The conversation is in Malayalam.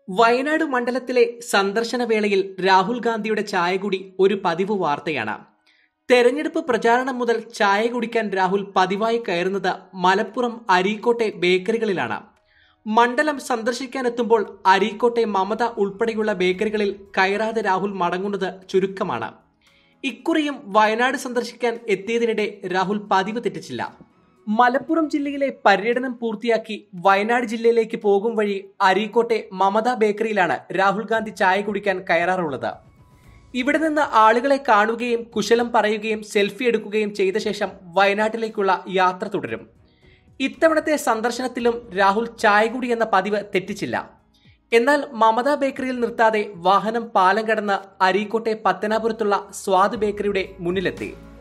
വയനാട് മണ്ഡലത്തിലെ സന്ദർശന വേളയിൽ രാഹുൽ ഗാന്ധിയുടെ ചായകുടി ഒരു പതിവ് വാർത്തയാണ് തെരഞ്ഞെടുപ്പ് പ്രചാരണം മുതൽ ചായ കുടിക്കാൻ രാഹുൽ പതിവായി കയറുന്നത് മലപ്പുറം അരീക്കോട്ടെ ബേക്കറികളിലാണ് മണ്ഡലം സന്ദർശിക്കാനെത്തുമ്പോൾ അരീക്കോട്ടെ മമത ഉൾപ്പെടെയുള്ള ബേക്കറികളിൽ കയറാതെ രാഹുൽ മടങ്ങുന്നത് ചുരുക്കമാണ് ഇക്കുറിയും വയനാട് സന്ദർശിക്കാൻ എത്തിയതിനിടെ രാഹുൽ പതിവ് തെറ്റിച്ചില്ല മലപ്പുറം ജില്ലയിലെ പര്യടനം പൂർത്തിയാക്കി വയനാട് ജില്ലയിലേക്ക് പോകും വഴി അരീക്കോട്ടെ മമത ബേക്കറിയിലാണ് രാഹുൽ ഗാന്ധി ചായ കുടിക്കാൻ കയറാറുള്ളത് ഇവിടെ നിന്ന് ആളുകളെ കാണുകയും കുശലം പറയുകയും സെൽഫി എടുക്കുകയും ചെയ്ത ശേഷം വയനാട്ടിലേക്കുള്ള യാത്ര തുടരും ഇത്തവണത്തെ സന്ദർശനത്തിലും രാഹുൽ ചായകുടി എന്ന പതിവ് തെറ്റിച്ചില്ല എന്നാൽ മമത ബേക്കറിയിൽ നിർത്താതെ വാഹനം പാലം കടന്ന് അരീക്കോട്ടെ പത്തനാപുരത്തുള്ള സ്വാദ് ബേക്കറിയുടെ മുന്നിലെത്തി